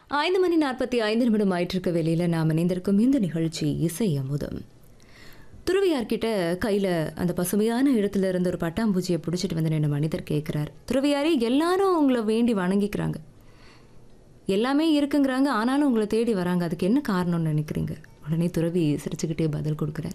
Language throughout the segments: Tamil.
ஐந்து மணி நாற்பத்தி ஐந்து நிமிடம் ஆயிட்டிருக்க வெளியில் நாம் இணைந்திருக்கும் இந்த நிகழ்ச்சி இசை அமுதம் துறவியார்கிட்ட கையில் அந்த பசுமையான இடத்துல இருந்து ஒரு பட்டாம்பூச்சியை பிடிச்சிட்டு வந்து நின்று மனிதர் கேட்குறாரு துறவியாரே எல்லாரும் உங்களை வேண்டி வணங்கிக்கிறாங்க எல்லாமே இருக்குங்கிறாங்க ஆனாலும் உங்களை தேடி வராங்க அதுக்கு என்ன காரணம்னு நினைக்கிறீங்க உடனே துறவி சிரிச்சுக்கிட்டே பதில் கொடுக்குறாரு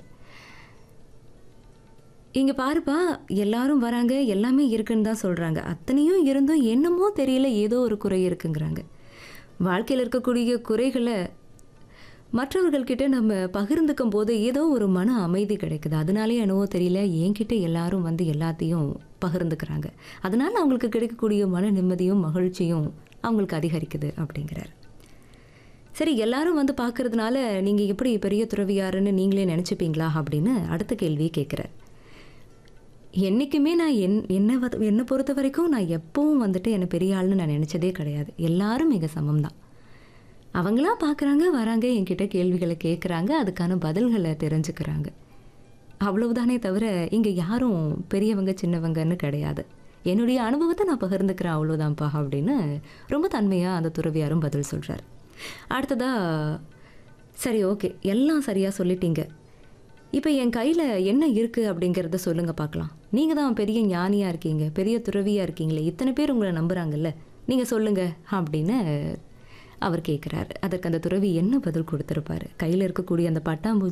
இங்கே பாருப்பா எல்லாரும் வராங்க எல்லாமே இருக்குன்னு தான் சொல்கிறாங்க அத்தனையும் இருந்தும் என்னமோ தெரியல ஏதோ ஒரு குறை இருக்குங்கிறாங்க வாழ்க்கையில் இருக்கக்கூடிய குறைகளை மற்றவர்கள்கிட்ட நம்ம பகிர்ந்துக்கும் போது ஏதோ ஒரு மன அமைதி கிடைக்குது அதனாலே என்னவோ தெரியல என்கிட்ட எல்லாரும் வந்து எல்லாத்தையும் பகிர்ந்துக்கிறாங்க அதனால அவங்களுக்கு கிடைக்கக்கூடிய மன நிம்மதியும் மகிழ்ச்சியும் அவங்களுக்கு அதிகரிக்குது அப்படிங்கிறார் சரி எல்லாரும் வந்து பார்க்கறதுனால நீங்கள் எப்படி பெரிய துறவியாருன்னு நீங்களே நினச்சிப்பீங்களா அப்படின்னு அடுத்த கேள்வியை கேட்குறார் என்றைக்குமே நான் என் என்னை வ- என்னை பொறுத்த வரைக்கும் நான் எப்பவும் வந்துட்டு என்னை பெரிய ஆள்னு நான் நினச்சதே கிடையாது எல்லாரும் மிக சமம் தான் அவங்களா பார்க்குறாங்க வராங்க என்கிட்ட கேள்விகளை கேட்குறாங்க அதுக்கான பதில்களை தெரிஞ்சுக்கிறாங்க அவ்வளவுதானே தவிர இங்கே யாரும் பெரியவங்க சின்னவங்கன்னு கிடையாது என்னுடைய அனுபவத்தை நான் பகிர்ந்துக்கிறேன் அவ்வளோதான்ப்பா அப்படின்னு ரொம்ப தன்மையாக அந்த துறவியாரும் பதில் சொல்கிறார் அடுத்ததா சரி ஓகே எல்லாம் சரியாக சொல்லிட்டீங்க இப்போ என் கையில் என்ன இருக்குது அப்படிங்கிறத சொல்லுங்கள் பார்க்கலாம் நீங்கள் தான் பெரிய ஞானியாக இருக்கீங்க பெரிய துறவியாக இருக்கீங்களே இத்தனை பேர் உங்களை நம்புகிறாங்கல்ல நீங்கள் சொல்லுங்கள் அப்படின்னு அவர் கேட்குறாரு அதற்கு அந்த துறவி என்ன பதில் கொடுத்துருப்பாரு கையில் இருக்கக்கூடிய அந்த பட்டாம்பூச்சி